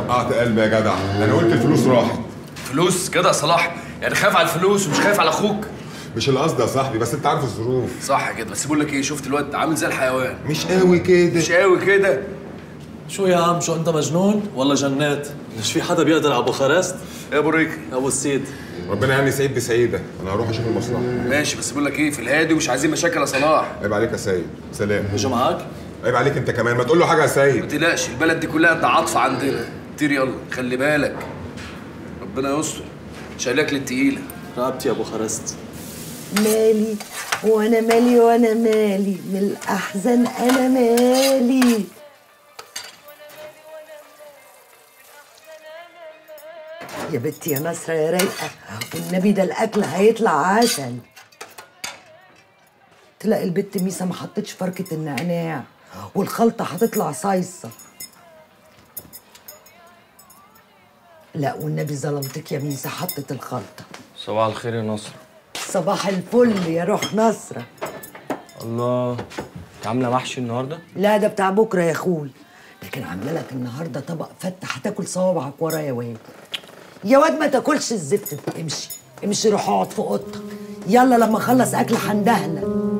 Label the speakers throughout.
Speaker 1: رقعت قلبي يا جدع انا قلت الفلوس راحت
Speaker 2: فلوس كده يا صلاح يعني خايف على الفلوس ومش خايف على اخوك
Speaker 1: مش القصد يا صاحبي بس انت عارف الظروف
Speaker 2: صح كده بس بقول لك ايه شفت الواد عامل زي الحيوان
Speaker 1: مش قوي كده
Speaker 2: مش قوي كده
Speaker 3: شو يا عم شو انت مجنون ولا جنات؟ مش في حدا بيقدر على بوخارست؟
Speaker 2: يا ابو ريك
Speaker 3: ابو السيد
Speaker 1: ربنا يعني سعيد بسعيده انا هروح اشوف المصلحه
Speaker 2: ماشي بس بقول لك ايه في الهادي ومش عايزين مشاكل يا صلاح
Speaker 1: عيب عليك يا سيد سلام
Speaker 3: مش معاك؟
Speaker 1: عيب عليك انت كمان ما تقول له حاجه يا
Speaker 2: ما
Speaker 1: سيد
Speaker 2: تقلقش البلد دي كلها تعاطف عندنا طير يلا خلي بالك ربنا يستر شايلك للتقيله
Speaker 3: رقبتي يا بوخارست
Speaker 4: مالي وانا مالي وانا مالي من الاحزان انا مالي يا بنتي يا نصرة يا رايقة والنبي ده الأكل هيطلع عسل تلاقي البت ميسة ما حطتش فركة النعناع والخلطة هتطلع صايصة لا والنبي ظلمتك يا ميسة حطت الخلطة
Speaker 5: صباح الخير يا نصر
Speaker 4: صباح الفل يا روح نصرة
Speaker 5: الله انت عامله محشي النهارده
Speaker 4: لا ده بتاع بكرة يا أخوي لكن عاملة لك النهاردة طبق فتة هتاكل صوابعك ورا يا واد يا واد ما تاكلش الزفت ده امشي امشي روح اقعد في اوضتك يلا لما اخلص اكل هندهلك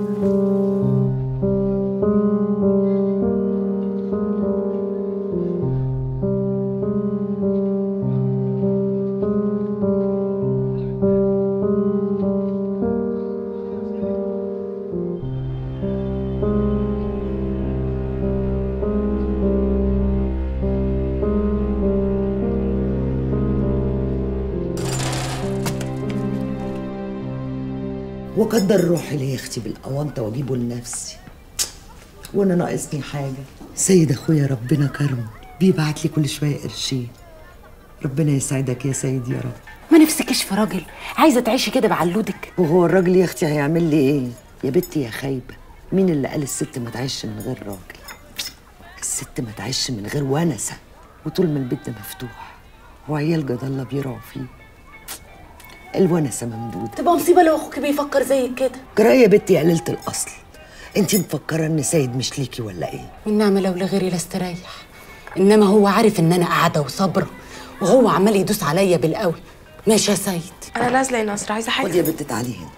Speaker 4: وقدر روحي ليه يا اختي بالاونطه واجيبه لنفسي وانا ناقصني حاجه سيد اخويا ربنا كرمه بيبعت لي كل شويه قرشين ربنا يسعدك يا سيد يا رب
Speaker 6: ما نفسكش في راجل عايزه تعيشي كده بعلودك
Speaker 4: وهو الراجل يا اختي هيعمل لي ايه يا بنتي يا خايبه مين اللي قال الست ما تعيش من غير راجل الست ما تعيش من غير ونسه وطول ما البيت ده مفتوح وعيال جد الله بيرعوا فيه الونسه ممدوده
Speaker 6: تبقى مصيبه لو اخوك بيفكر زيك كده
Speaker 4: جرايه يا بنتي يا قليله الاصل انت مفكره ان سيد مش ليكي ولا ايه
Speaker 6: والنعمه لو لغيري لاستريح انما هو عارف ان انا قاعده وصابره وهو عمال يدوس عليا بالقوي ماشي يا سيد
Speaker 7: انا نازله يا نصر عايزه
Speaker 4: خدي
Speaker 7: حاجه
Speaker 4: يا بنت تعالي هنا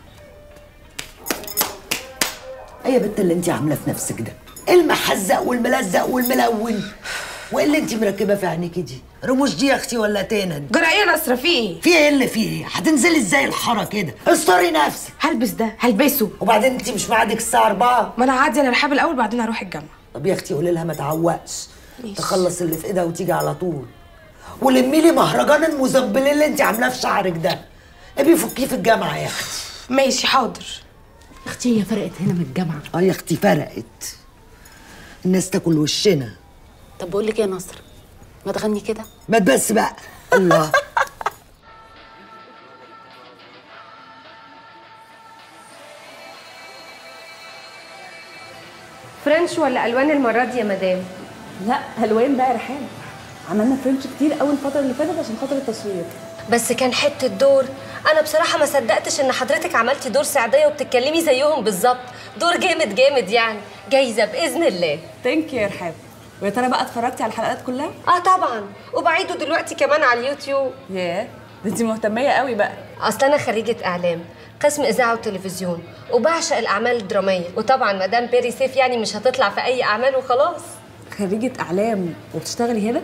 Speaker 4: ايه يا بنت اللي انت عاملاه في نفسك ده المحزق والملزق والملون وايه اللي انت مركبه في عينيكي دي رموش دي يا اختي ولا تنن
Speaker 7: جرى ايه يا نصر في ايه
Speaker 4: في ايه اللي في ايه هتنزلي ازاي الحاره كده استري نفسك
Speaker 7: هلبس ده هلبسه
Speaker 4: وبعدين انت مش ميعادك الساعه 4
Speaker 7: ما انا هعدي على الرحاب الاول بعدين اروح الجامعه
Speaker 4: طب يا اختي قولي لها ما تعوقش
Speaker 7: ماشي.
Speaker 4: تخلص اللي في ايدها وتيجي على طول ولمي لي مهرجان المزبلين اللي انت عاملاه في شعرك ده ابي فكيه في الجامعه يا اختي
Speaker 7: ماشي حاضر
Speaker 6: اختي هي فرقت هنا من الجامعه
Speaker 4: اه يا اختي فرقت الناس تاكل وشنا
Speaker 6: طب بقول لك إيه يا نصر ما تغني كده
Speaker 4: ما تبس بقى الله
Speaker 8: فرنش ولا الوان المره دي يا مدام
Speaker 9: لا الوان بقى ريحان عملنا فرنش كتير قوي الفتره اللي فاتت عشان خاطر التصوير
Speaker 8: بس كان حته دور انا بصراحه ما صدقتش ان حضرتك عملتي دور سعديه وبتتكلمي زيهم بالظبط دور جامد جامد يعني جايزه باذن الله
Speaker 9: ثانك يو يا رحاب ويا ترى بقى اتفرجتي على الحلقات كلها
Speaker 8: اه طبعا وبعيده دلوقتي كمان على اليوتيوب
Speaker 9: ياه ده انت مهتميه قوي بقى
Speaker 8: اصل انا خريجه اعلام قسم اذاعه وتلفزيون وبعشق الاعمال الدراميه وطبعا مدام بيري سيف يعني مش هتطلع في اي اعمال وخلاص
Speaker 9: خريجه اعلام وبتشتغلي هنا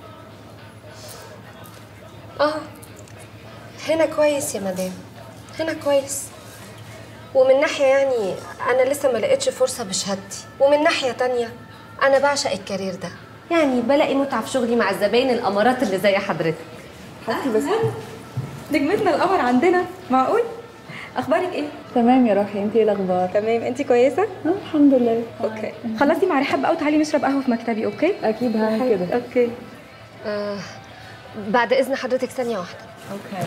Speaker 8: اه هنا كويس يا مدام هنا كويس ومن ناحية يعني أنا لسه ما لقيتش فرصة بشهادتي ومن ناحية تانية أنا بعشق الكارير ده يعني بلاقي متعة في شغلي مع الزباين الأمارات اللي زي حضرتك
Speaker 9: حطي بس نجمتنا القمر عندنا معقول اخبارك ايه
Speaker 10: تمام يا روحي انتي ايه الاخبار
Speaker 9: تمام انت كويسه
Speaker 10: آه، الحمد لله
Speaker 9: اوكي خلصتي مع رحاب بقى وتعالي نشرب قهوه في مكتبي اوكي
Speaker 10: اكيد هعمل كده
Speaker 9: اوكي
Speaker 8: آه بعد إذن حضرتك ثانية واحدة
Speaker 10: اوكي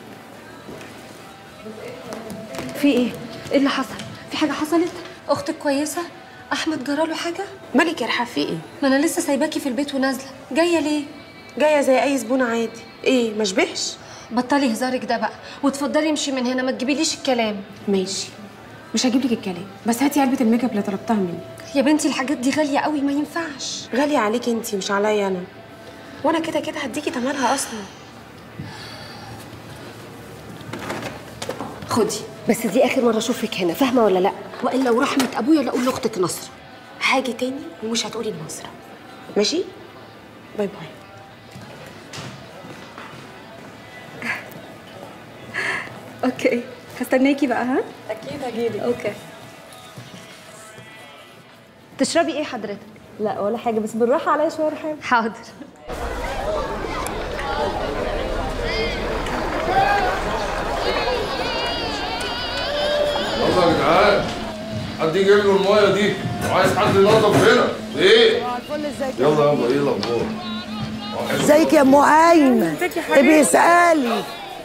Speaker 8: في إيه؟ إيه اللي حصل؟ في حاجة حصلت؟ أختك كويسة؟ أحمد جراله حاجة؟
Speaker 7: مالك يا رحاب في ايه
Speaker 8: ما أنا لسه سايباكي في البيت ونازلة جاية ليه؟
Speaker 7: جايه زي اي زبونه عادي ايه ما شبهش
Speaker 8: بطلي هزارك ده بقى وتفضلي امشي من هنا ما تجيبيليش الكلام
Speaker 7: ماشي مش هجيب لك الكلام بس هاتي علبه الميك اب اللي طلبتها مني
Speaker 8: يا بنتي الحاجات دي غالية قوي ما ينفعش
Speaker 7: غاليه عليك انت مش عليا انا
Speaker 8: وانا كده كده هديكي تمنها اصلا خدي بس دي اخر مره اشوفك هنا فاهمه ولا لا والا ورحمه ابويا لا اقول لاختك نصر هاجي تاني ومش هتقولي لنصر ماشي باي باي
Speaker 9: اوكي هستناكي بقى ها اكيد هجيلك اوكي
Speaker 8: تشربي ايه حضرتك
Speaker 9: لا ولا حاجه بس بالراحه عليا شويه رحاب
Speaker 8: حاضر
Speaker 2: يلا يا جدعان حد يجيب له المايه دي وعايز حد ينظف هنا ايه يلا يلا ايه الاخبار
Speaker 4: ازيك يا ام ايمن ابقي اسالي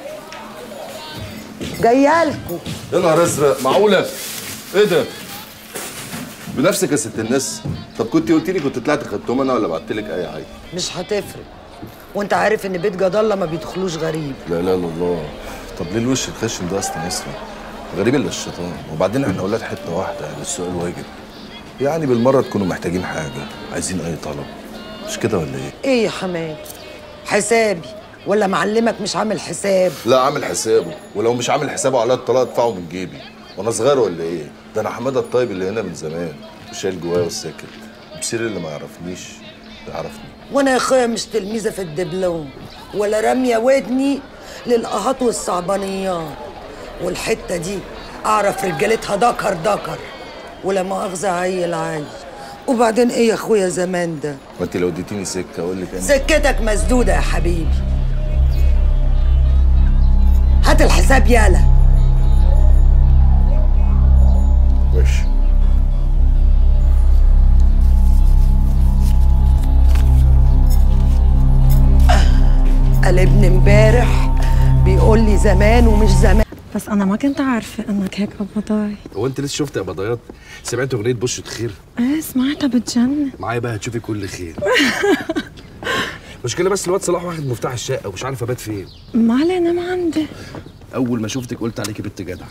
Speaker 4: جايالكوا
Speaker 11: يا نهار ازرق معقوله ايه ده بنفسك يا ست الناس طب كنت قلت لي كنت طلعت خدتهم انا ولا بعت لك اي حاجه
Speaker 4: مش هتفرق وانت عارف ان بيت جد الله ما بيدخلوش غريب
Speaker 11: لا لا لا الله طب ليه الوش الخشن ده اصلا يسرى غريب الا الشيطان وبعدين احنا اولاد حته واحده يعني السؤال واجب يعني بالمره تكونوا محتاجين حاجه عايزين اي طلب مش كده ولا ايه
Speaker 4: ايه يا حماد حسابي ولا معلمك مش عامل حساب
Speaker 11: لا عامل حسابه ولو مش عامل حسابه على الطلاق ادفعه من جيبي وانا صغير ولا ايه ده انا حماده الطيب اللي هنا من زمان وشايل جوايا والساكت بصير اللي ما يعرفنيش يعرفني
Speaker 4: وانا يا اخويا مش تلميذه في الدبلوم ولا راميه ودني للقهات والصعبانيات والحته دي اعرف رجالتها دكر دكر ولا مؤاخذه عيل عيل وبعدين ايه يا اخويا زمان ده
Speaker 11: ما انت لو اديتيني سكه اقول لك انا
Speaker 4: سكتك مسدوده يا حبيبي هات الحساب يالا
Speaker 11: وش
Speaker 4: قلبني امبارح بيقول لي زمان ومش زمان
Speaker 9: بس انا ما كنت عارفه انك هيك قبضاي
Speaker 12: هو انت لسه شفت يا بضيات سمعت اغنيه بشرة خير
Speaker 9: ايه سمعتها بتجنن
Speaker 12: معايا بقى هتشوفي كل خير المشكله بس الواد صلاح واخد مفتاح الشقه ومش عارف ابات فين
Speaker 9: ما علينا ما عندي
Speaker 12: اول ما شفتك قلت عليكي بنت جدع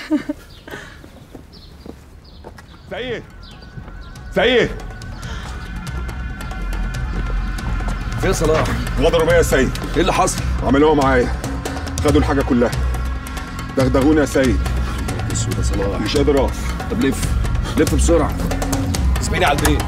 Speaker 1: سيد سيد
Speaker 12: فين صلاح
Speaker 1: غدروا بيا يا سيد
Speaker 12: ايه اللي حصل
Speaker 1: عملوها معايا خدوا الحاجه كلها دغدغوني يا سيد
Speaker 12: اسود يا صلاح
Speaker 1: مش قادر اقف
Speaker 12: طب لف لف بسرعه اسمعيني على البيت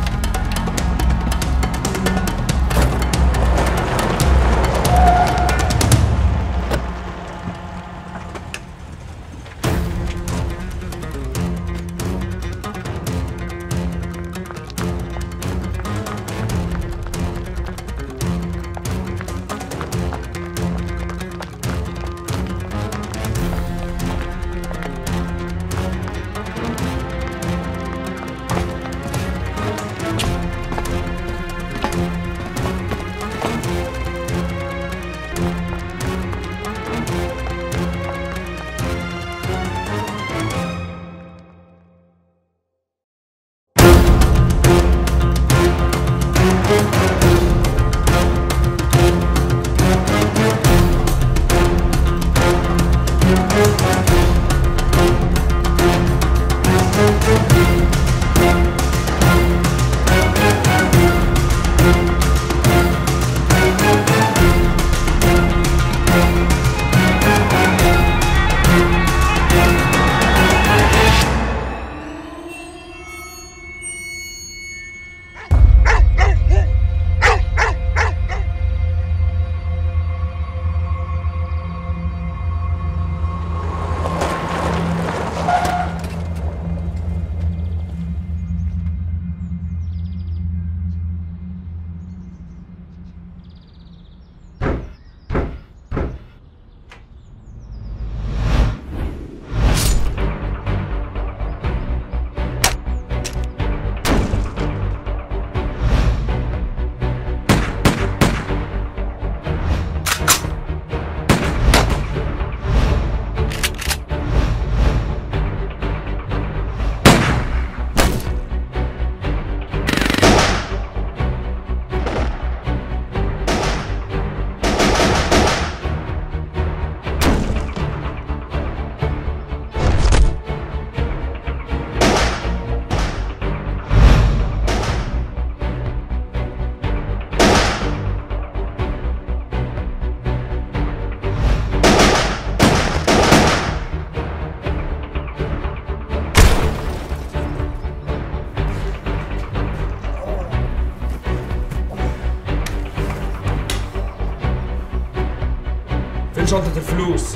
Speaker 12: شنطة الفلوس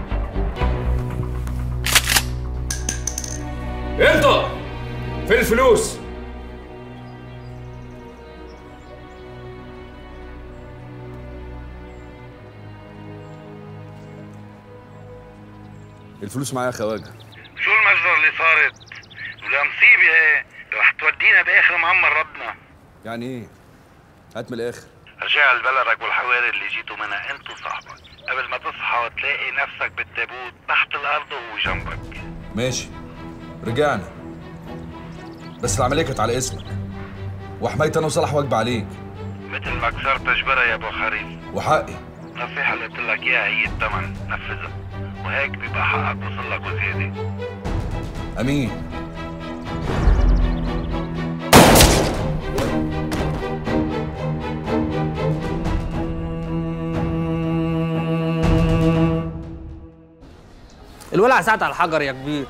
Speaker 12: انت فين الفلوس؟
Speaker 2: الفلوس معايا يا خواجه
Speaker 13: شو المجزرة اللي صارت؟ ولا مصيبة هي رح تودينا بآخر معمر ربنا
Speaker 2: يعني ايه هات من الاخر
Speaker 13: رجع لبلدك والحواري اللي جيتوا منها انت وصاحبك قبل ما تصحى وتلاقي نفسك بالتابوت تحت الارض وهو جنبك
Speaker 2: ماشي رجعنا بس العمليه كانت على اسمك وحمايتي انا وصلاح واجب عليك
Speaker 13: مثل ما كسرت جبرها يا ابو خريف
Speaker 2: وحقي
Speaker 13: النصيحة اللي قلت لك اياها هي الثمن نفذها وهيك بيبقى حقك وصل لك وزيادة
Speaker 2: امين
Speaker 5: الولع ساعة على الحجر يا كبير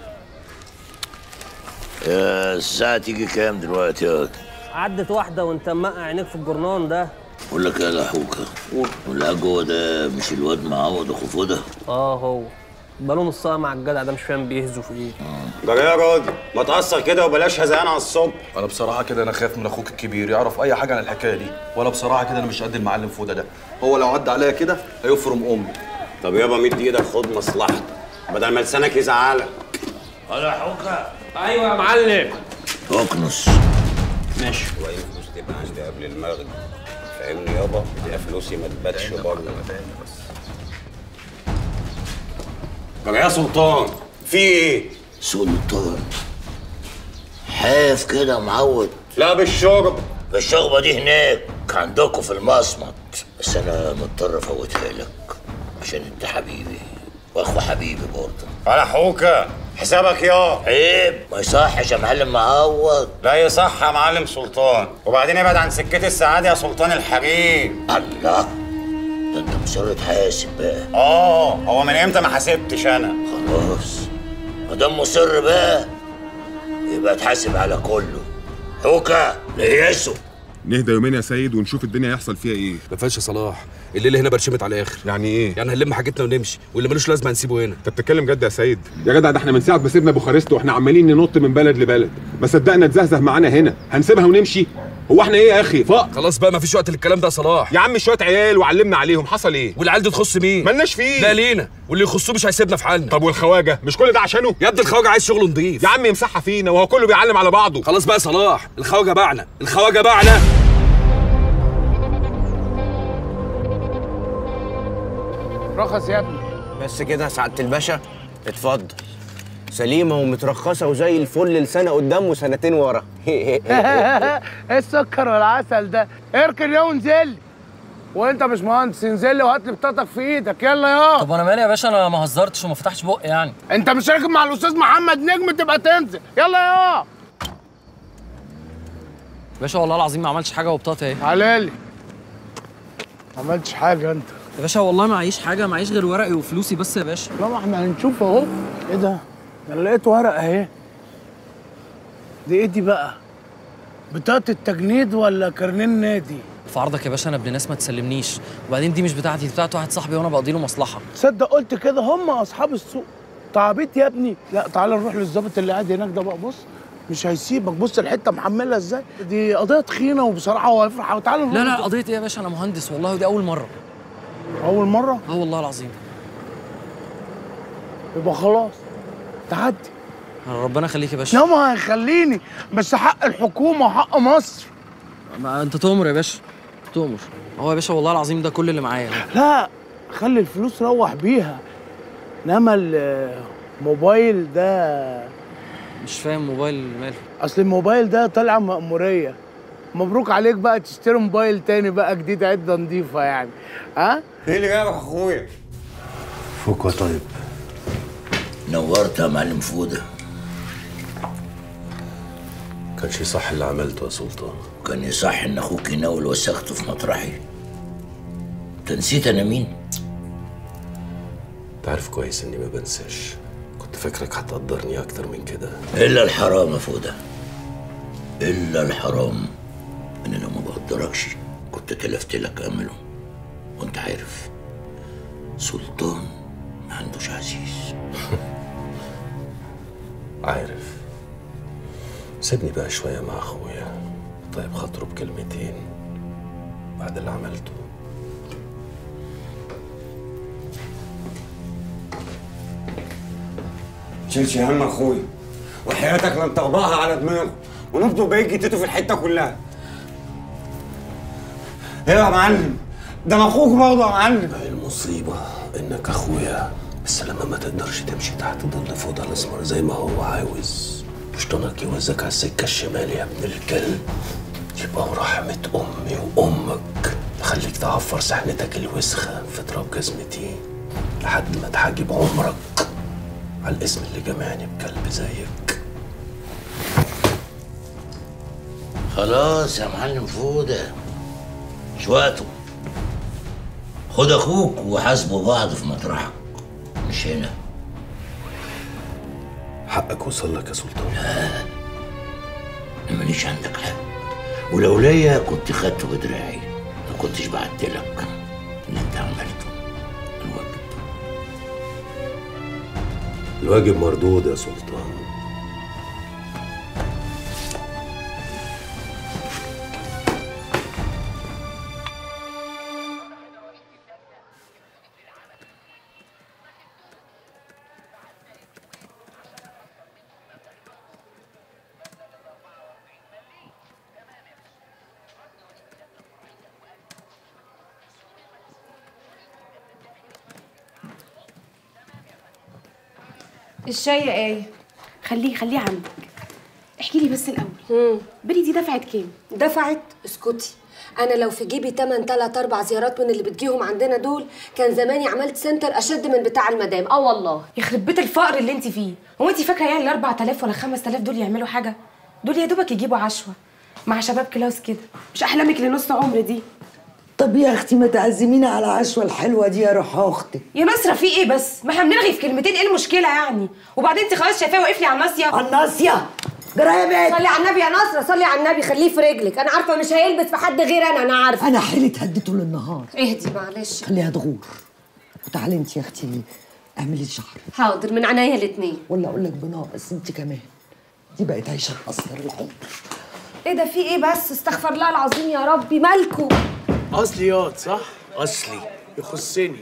Speaker 14: يا الساعة تيجي كام دلوقتي يا
Speaker 5: عدت واحدة وانت مقع عينيك في الجرنان ده
Speaker 14: بقول لك يا لحوكة ولا جوه ده مش الواد معوض اخو فودة
Speaker 5: اه هو بقاله نص ساعة مع الجدع ده مش فاهم بيهزوا في ايه
Speaker 15: جرى يا راجل ما تقصر كده وبلاش هزقان على الصبح
Speaker 11: انا بصراحه كده انا خايف من اخوك الكبير يعرف اي حاجه عن الحكايه دي وانا بصراحه كده انا مش قد المعلم فوده ده هو لو عدى عليا كده هيفرم امي
Speaker 15: طب يابا مد ايدك خد مصلحتك بدل ما لسانك يزعلك
Speaker 14: على حوكة
Speaker 5: ايوه يا معلم
Speaker 14: اكنس
Speaker 15: ماشي واي فلوس تبقى عندي قبل المغرب فاهمني يابا يا فلوسي ما تباتش بره جرى يا سلطان في ايه؟
Speaker 14: سلطان حاف كده معود
Speaker 15: لا بالشرب
Speaker 14: الشغبة دي هناك عندكم في المصمت بس انا مضطر افوتها لك عشان انت حبيبي واخو حبيبي برضه
Speaker 15: على حوكة حسابك يا
Speaker 14: عيب ما يصحش يا معلم معوض
Speaker 15: لا يصح يا معلم سلطان وبعدين ابعد عن سكة السعادة يا سلطان الحريم
Speaker 14: الله ده انت مصر تحاسب بقى
Speaker 15: اه هو من امتى ما حسبتش انا
Speaker 14: خلاص ما دام مصر بقى يبقى تحاسب على كله حوكة ليسو
Speaker 1: نهدى يومين يا سيد ونشوف الدنيا هيحصل فيها ايه
Speaker 2: ما فيهاش يا صلاح الليله هنا برشمت على الاخر
Speaker 1: يعني ايه
Speaker 2: يعني هنلم حاجتنا ونمشي واللي ملوش لازمه هنسيبه هنا
Speaker 1: انت بتتكلم جد يا سيد يا جدع ده احنا من ساعه ما سيبنا بوخارست واحنا عمالين ننط من بلد لبلد ما صدقنا تزهزه معانا هنا هنسيبها ونمشي هو احنا ايه يا اخي فقر
Speaker 2: خلاص بقى ما فيش وقت للكلام ده يا صلاح
Speaker 1: يا عم شويه عيال وعلمنا عليهم حصل ايه
Speaker 2: والعيال دي تخص مين
Speaker 1: مالناش فيه
Speaker 2: لا لينا واللي يخصوه مش هيسيبنا في حالنا
Speaker 1: طب والخواجه مش كل ده عشانه
Speaker 2: يا ابني الخواجه عايز شغل نضيف
Speaker 1: يا عم يمسحها فينا وهو كله بيعلم على بعضه
Speaker 2: خلاص بقى يا صلاح الخواجه باعنا الخواجه باعنا
Speaker 16: رخص يا ابني بس كده يا سعاده الباشا اتفضل سليمه ومترخصه وزي الفل لسنه قدام وسنتين ورا
Speaker 17: ايه السكر والعسل ده اركن يا وانزل وانت مش مهندس انزل لي وهات لي بطاقتك في ايدك يلا يا
Speaker 3: طب انا مالي يا باشا انا ما هزرتش وما فتحتش بق يعني
Speaker 17: انت مش راكب مع الاستاذ محمد نجم تبقى تنزل يلا يا
Speaker 3: باشا والله العظيم ما عملتش حاجه وبطاقتي اهي
Speaker 17: علالي ما عملتش حاجه انت
Speaker 3: يا باشا والله معيش حاجه معيش غير ورقي وفلوسي بس يا باشا
Speaker 17: لا ما احنا هنشوف اهو ايه ده انا لقيت ورقه اهي دي ايه دي بقى بطاقه التجنيد ولا كارنيه النادي
Speaker 3: في عرضك يا باشا انا ابن ناس ما تسلمنيش وبعدين دي مش بتاعتي دي بتاعت واحد صاحبي وانا بقضي له مصلحه
Speaker 17: تصدق قلت كده هم اصحاب السوق تعبيط يا ابني لا تعالى نروح للظابط اللي قاعد هناك ده بقى بص مش هيسيبك بص الحته محملها ازاي دي قضيه تخينه وبصراحه هو هيفرح تعالى نروح
Speaker 3: لا لا
Speaker 17: له.
Speaker 3: قضيه ايه يا باشا انا مهندس والله ودي اول مره
Speaker 17: اول مره
Speaker 3: اه والله العظيم
Speaker 17: يبقى خلاص تعدي
Speaker 3: ربنا يخليك يا باشا
Speaker 17: لا ما هيخليني بس حق الحكومه وحق مصر
Speaker 3: ما انت تؤمر يا باشا تؤمر هو يا باشا والله العظيم ده كل اللي معايا
Speaker 17: لا خلي الفلوس روح بيها انما الموبايل ده
Speaker 3: مش فاهم موبايل ماله
Speaker 17: اصل الموبايل ده طالع مأمورية مبروك عليك بقى تشتري موبايل تاني بقى جديد عدة نظيفة يعني ها؟
Speaker 15: ايه اللي جابك اخويا؟
Speaker 14: فكوة طيب نورت يا معلم فودة
Speaker 11: كانش صح اللي عملته يا سلطان
Speaker 14: كان يصح ان اخوك يناول وسخته في مطرحي انت نسيت انا مين؟
Speaker 11: انت عارف كويس اني ما بنساش كنت فاكرك هتقدرني اكتر من كده
Speaker 14: الا الحرام يا فودة الا الحرام انا لو ما بقدركش كنت تلفت لك امله وانت عارف سلطان ما عندوش عزيز
Speaker 18: عارف سيبني بقى شوية مع أخويا طيب خاطره بكلمتين بعد اللي عملته
Speaker 19: شيلش هم اخويا وحياتك لن تغضاها على دماغه ونفضل بقيت جدته في الحته كلها ايوه يا معلم ده انا اخوك برضه يا معلم
Speaker 18: المصيبة إنك أخويا بس لما ما تقدرش تمشي تحت ظل فوضى الأسمر زي ما هو عاوز شيطانك يوزك على السكة الشمال يا ابن الكلب يبقى ورحمة أمي وأمك خليك تعفر سحنتك الوسخة في تراب جزمتي لحد ما تحاجب عمرك على الاسم اللي جمعني بكلب زيك
Speaker 14: خلاص يا معلم فودة مش وقته خد اخوك وحاسبوا بعض في مطرحك مش هنا
Speaker 18: حقك وصل لك يا سلطان
Speaker 14: انا ماليش عندك حق ولو ليا كنت خدته بدراعي ما كنتش بعت لك اللي انت عملته
Speaker 18: الواجب مردود يا سلطان
Speaker 7: الشاي يا ايه خليه خليه عندك احكي لي بس الاول بني دي دفعت كام
Speaker 8: دفعت اسكتي انا لو في جيبي تمن تلات اربع زيارات من اللي بتجيهم عندنا دول كان زماني عملت سنتر اشد من بتاع المدام اه والله
Speaker 7: يخرب بيت الفقر اللي انت فيه هو انت فاكره يعني ال 4000 ولا 5000 دول يعملوا حاجه دول يا دوبك يجيبوا عشوه مع شباب كلاس كده مش احلامك لنص عمر دي
Speaker 4: طب يا اختي ما تعزمينا على العشوه الحلوه دي يا روح اختي
Speaker 7: يا نصرة في ايه بس ما احنا بنرغي في كلمتين ايه المشكله يعني وبعدين انت خلاص شايفاه واقف لي على الناصيه
Speaker 4: على الناصيه جرى يا بنت
Speaker 8: صلي على النبي يا نصرة صلي على النبي خليه في رجلك انا عارفه مش هيلبس في حد غير انا انا عارفه
Speaker 4: انا حيلي هدي طول النهار
Speaker 8: اهدي معلش
Speaker 4: خليها تغور وتعالي انت يا اختي اعملي شعر
Speaker 8: حاضر من عينيا الاتنين
Speaker 4: ولا اقول لك بناقص انت كمان دي بقت عايشه الاصغر العمر
Speaker 8: ايه ده في ايه بس استغفر الله العظيم يا ربي مالكوا
Speaker 17: اصليات صح؟ اصلي يخصني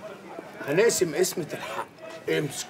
Speaker 17: هنقسم قسمة الحق امسك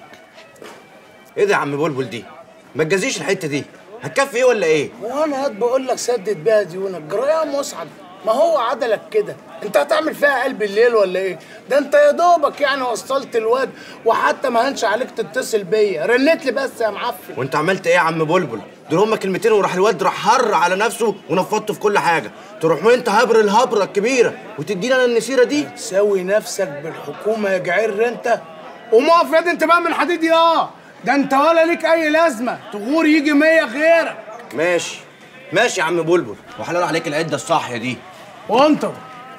Speaker 16: ايه ده يا عم بلبل دي ما تجازيش الحته دي هتكفي ايه ولا ايه
Speaker 17: وانا قاعد بقول لك سدد بيها ديونك جرى يا مسعد ما هو عدلك كده انت هتعمل فيها قلب الليل ولا ايه ده انت يا دوبك يعني وصلت الواد وحتى ما هنش عليك تتصل بيا رنت لي بس يا معفن
Speaker 16: وانت عملت ايه يا عم بلبل دول هما كلمتين وراح الواد راح هر على نفسه ونفضته في كل حاجه تروح وانت هبر الهبره الكبيره وتدينا انا النسيره دي
Speaker 17: تساوي نفسك بالحكومه يا جعير انت قوم اقف يا دي انت بقى من الحديد يا ده انت ولا ليك اي لازمه تغور يجي مية غيرك
Speaker 16: ماشي ماشي يا عم بلبل وحلال عليك العده الصاحيه دي
Speaker 17: وانت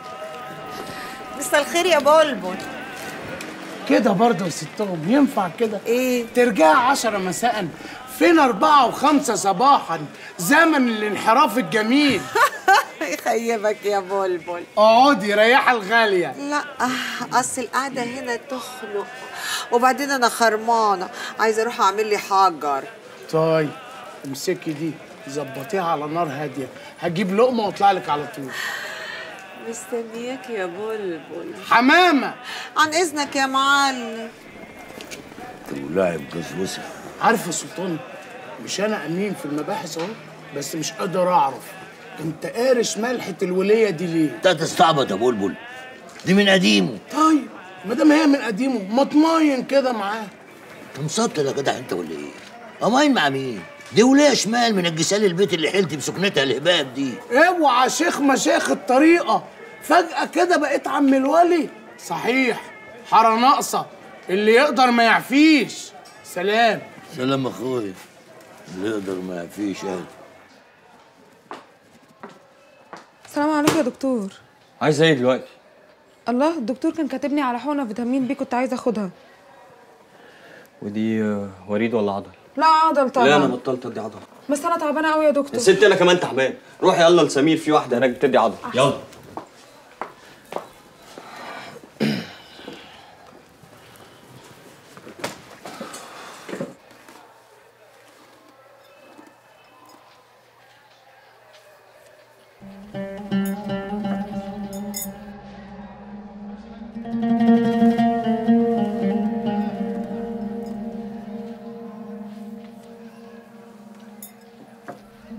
Speaker 20: مساء الخير يا بلبل
Speaker 17: كده برضه يا ستهم ينفع كده ايه ترجع عشرة مساء فين أربعة وخمسة صباحا زمن الانحراف الجميل
Speaker 20: يخيبك يا بلبل
Speaker 17: اقعدي ريحة الغالية
Speaker 20: لا اصل القعده هنا تخنق وبعدين انا خرمانه عايزه اروح اعمل لي حجر
Speaker 17: طيب امسكي دي ظبطيها على نار هادية هجيب لقمة واطلع لك على طول
Speaker 20: مستنياك يا بلبل
Speaker 17: حمامة
Speaker 20: عن اذنك يا معلم
Speaker 14: ولاعب جزوسة
Speaker 17: عارف يا سلطان مش انا امين في المباحث اهو بس مش قادر اعرف انت قارش ملحة الولية دي ليه؟
Speaker 14: انت تستعبط يا بلبل دي من قديمه
Speaker 17: طيب ما دام هي من قديمه ما تماين كده معاه
Speaker 14: انت مسطل يا جدع انت ولا ايه؟ اماين مع مين؟ دي وليه شمال من الجسال البيت اللي حلت بسكنتها الهباب دي
Speaker 17: اوعى شيخ مشايخ الطريقة فجأة كده بقيت عم الولي صحيح حارة ناقصة اللي يقدر ما يعفيش سلام
Speaker 14: سلام اخويا اللي يقدر ما فيش قال
Speaker 9: السلام عليكم يا دكتور
Speaker 5: عايزه ايه دلوقتي
Speaker 9: الله الدكتور كان كاتبني على حقنه فيتامين بي كنت عايزه اخدها
Speaker 5: ودي آه، وريد ولا عضل
Speaker 9: لا عضل طبعا
Speaker 5: لا انا بطلت ادي عضل
Speaker 9: بس انا تعبانه قوي يا
Speaker 5: يا
Speaker 9: دكتور
Speaker 5: ستي انا كمان تعبان روحي يلا لسمير في واحده هناك بتدي عضل يلا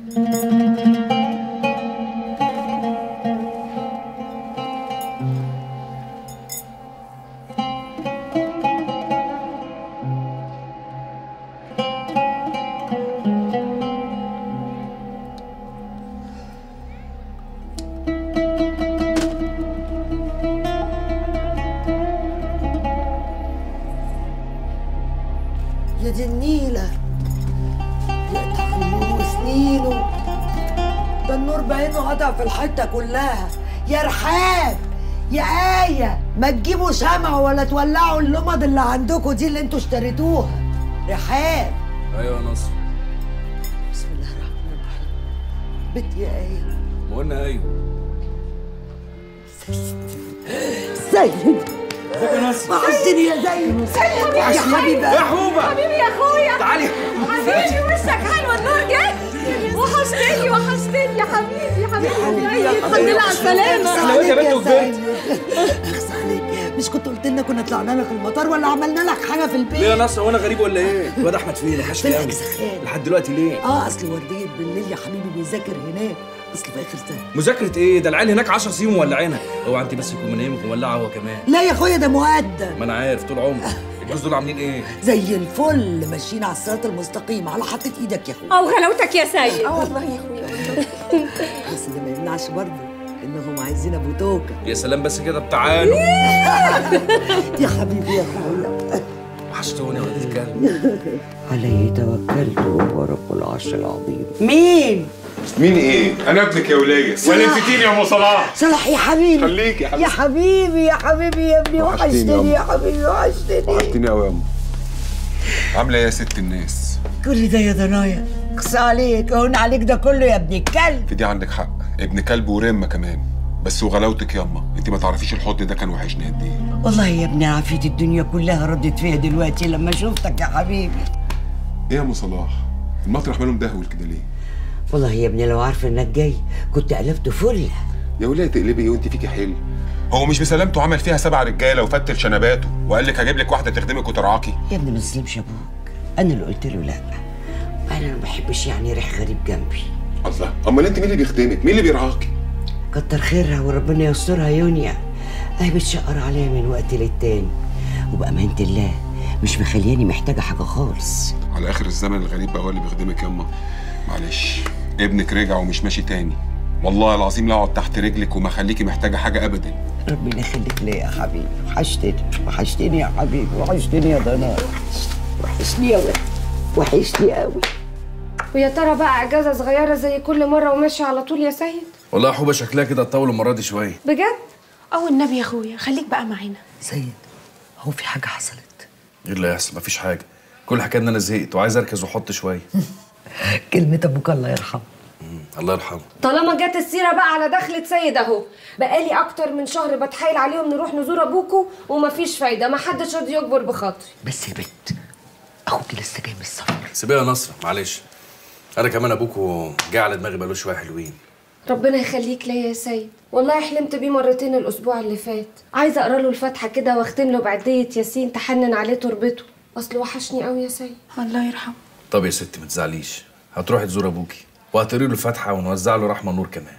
Speaker 4: يا دي النيلة يقطع النور وسنينه ده النور بعينه قطع في الحتة كلها يا رحاب يا آية ما تجيبوا شمع ولا تولعوا اللمض اللي عندكم دي اللي انتوا اشتريتوها رحاب
Speaker 2: ايوه يا نصر
Speaker 4: بسم الله الرحمن الرحيم بنت يا آية
Speaker 2: ما قلنا ايوه
Speaker 4: سيد وحشتني يا زين
Speaker 9: سيد
Speaker 4: يا حبيبي
Speaker 9: يا حوبة حبيبي يا اخويا
Speaker 4: تعالي.
Speaker 9: حبيبي وشك حلو النور جه وحشتني وحشتني يا حبيبي يا حبيبي
Speaker 4: يا
Speaker 9: الحمد لله على السلامة
Speaker 4: اخس عليك يا سيد اخس عليك مش كنت قلت لنا كنا طلعنا لك المطار ولا عملنا لك حاجه في البيت
Speaker 12: ليه يا نصر وانا غريب ولا ايه؟ الواد احمد فين؟ وحشني
Speaker 4: طلع
Speaker 12: قوي
Speaker 4: سخان.
Speaker 12: لحد دلوقتي ليه؟
Speaker 4: اه اصل ورديه بالليل يا حبيبي بيذاكر هناك اصل في اخر سنه
Speaker 12: مذاكرة ايه؟ ده العيال هناك 10 سنين مولعينها اوعى انت بس يكون منامك ومولعه هو كمان
Speaker 4: لا يا اخويا ده مؤدب
Speaker 12: ما انا عارف طول عمري الجوز دول عاملين ايه؟
Speaker 4: زي الفل ماشيين على الصراط المستقيم على حطة ايدك يا اخويا
Speaker 9: او غلاوتك يا سيد اه والله يا اخويا
Speaker 4: بس ده ما يمنعش برضه انهم عايزين ابو توكه
Speaker 12: يا سلام بس كده تعالوا
Speaker 4: يا حبيبي يا اخويا
Speaker 12: وحشتوني يا ولاد الكلب
Speaker 4: عليه توكلت وهو رب العرش العظيم مين؟
Speaker 1: مين ايه؟ انا ابنك يا وليه ولا نسيتيني يا ام صلاح
Speaker 4: صلاح يا حبيبي
Speaker 1: خليك يا حبيبي.
Speaker 4: يا حبيبي يا حبيبي يا ابني
Speaker 1: وحشتيني يا
Speaker 4: وحشتني يا
Speaker 1: أم.
Speaker 4: حبيبي وحشتني
Speaker 1: وحشتيني قوي يا ام عامله ايه يا ست الناس؟
Speaker 4: كل ده يا ضنايا اقصى عليك هون عليك ده كله يا ابن الكلب
Speaker 1: في دي عندك حق ابن كلب ورمه كمان بس وغلاوتك ياما انت ما تعرفيش الحضن ده كان وحشني قد ايه
Speaker 4: والله يا ابني عافية الدنيا كلها ردت فيها دلوقتي لما شفتك يا حبيبي
Speaker 1: ايه يا ام صلاح؟ المطرح ماله مدهول كده ليه؟
Speaker 4: والله يا ابني لو عارفه انك جاي كنت قلبت فل
Speaker 1: يا وليه تقلبي ايه وانت فيكي حل هو مش بسلامته عمل فيها سبع رجاله وفتل شنباته وقال لك هجيب لك واحده تخدمك وترعاكي
Speaker 4: يا ابني ما تسلمش ابوك انا اللي قلت له لا انا ما بحبش يعني ريح غريب جنبي
Speaker 1: الله امال انت مين اللي بيخدمك؟ مين اللي بيرعاكي؟
Speaker 4: كتر خيرها وربنا يسترها يونيا اهي بتشقر عليا من وقت للتاني وبأمانة الله مش مخلياني محتاجة حاجة خالص
Speaker 1: على اخر الزمن الغريب بقى هو اللي بيخدمك ياما معلش ابنك رجع ومش ماشي تاني والله العظيم لا اقعد تحت رجلك وما اخليكي محتاجه حاجه ابدا
Speaker 4: ربنا يخليك ليا يا حبيبي وحشتني وحشتني يا حبيبي وحشتني يا ضنايا وحشتني يا ولد وحشتني قوي
Speaker 7: ويا ترى بقى اجازه صغيره زي كل مره وماشي على طول يا سيد
Speaker 2: والله يا حوبه شكلها كده تطول المره دي شويه
Speaker 7: بجد او النبي يا اخويا خليك بقى معانا
Speaker 4: سيد هو في حاجة حصلت
Speaker 2: ايه اللي هيحصل مفيش حاجه كل حكايه ان انا زهقت وعايز اركز واحط شويه
Speaker 4: كلمة ابوك الله يرحمه
Speaker 2: الله يرحمه
Speaker 7: طالما جت السيره بقى على دخلة سيد اهو بقالي اكتر من شهر بتحايل عليهم نروح نزور ابوكوا ومفيش فايده ما حدش راضي يجبر بخاطري
Speaker 4: بس يا بنت اخوك لسه جاي من السفر
Speaker 2: سيبيها يا نصر معلش انا كمان ابوكوا جه على دماغي بقاله شويه حلوين
Speaker 7: ربنا يخليك ليا يا سيد والله حلمت بيه مرتين الاسبوع اللي فات عايزه اقرا له الفاتحه كده واختم له بعديه ياسين تحنن عليه تربته اصل وحشني قوي يا سيد الله يرحمه
Speaker 2: طب يا ستي ما تزعليش هتروحي تزور ابوكي وهتقري له الفاتحه ونوزع له رحمه نور كمان